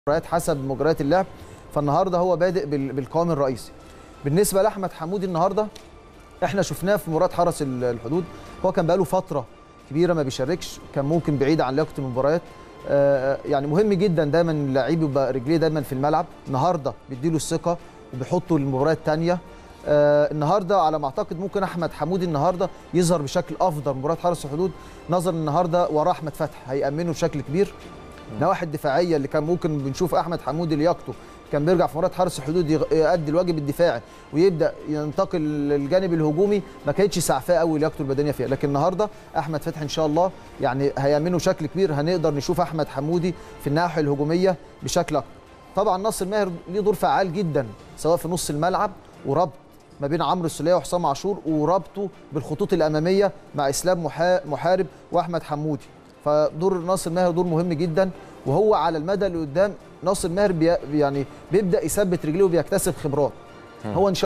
المباريات حسب مجريات اللعب فالنهارده هو بادئ بال- بالقوام الرئيسي بالنسبه لاحمد حمودي النهارده احنا شفناه في مباراه حرس ال- الحدود هو كان بقاله فتره كبيره ما بيشاركش كان ممكن بعيد عن لياقه المباريات آه، يعني مهم جدا دايما اللعيب يبقى رجليه دايما في الملعب النهارده بيديله الثقه وبيحطه للمباريات الثانيه آه النهارده على ما اعتقد ممكن احمد حمودي النهارده يظهر بشكل افضل مباراه حرس الحدود نظرا النهارده وراه احمد فتحي هيامنه بشكل كبير النواحي الدفاعيه اللي كان ممكن بنشوف احمد حمودي لياقته كان بيرجع في مباراه حرس الحدود يغ- يؤدي الواجب الدفاعي ويبدا ينتقل للجانب الهجومي ما كانتش سعفاه قوي لياقته البدنيه فيها لكن النهارده احمد فتحي ان شاء الله يعني هيامنه بشكل كبير هنقدر نشوف احمد حمودي في الناحيه الهجوميه بشكل اكبر طبعا ناصر ماهر ليه دور فعال جدا سواء في نص الملعب وربط ما بين عمرو السوليه وحسام عاشور وربطه بالخطوط الاماميه مع اسلام محا- محارب واحمد حمودي فدور ناصر ماهر دور مهم جدا وهو على المدى اللي قدام ناصر ماهر بي يعني بيبدا يثبت رجليه وبيكتسب خبرات هو ان شاء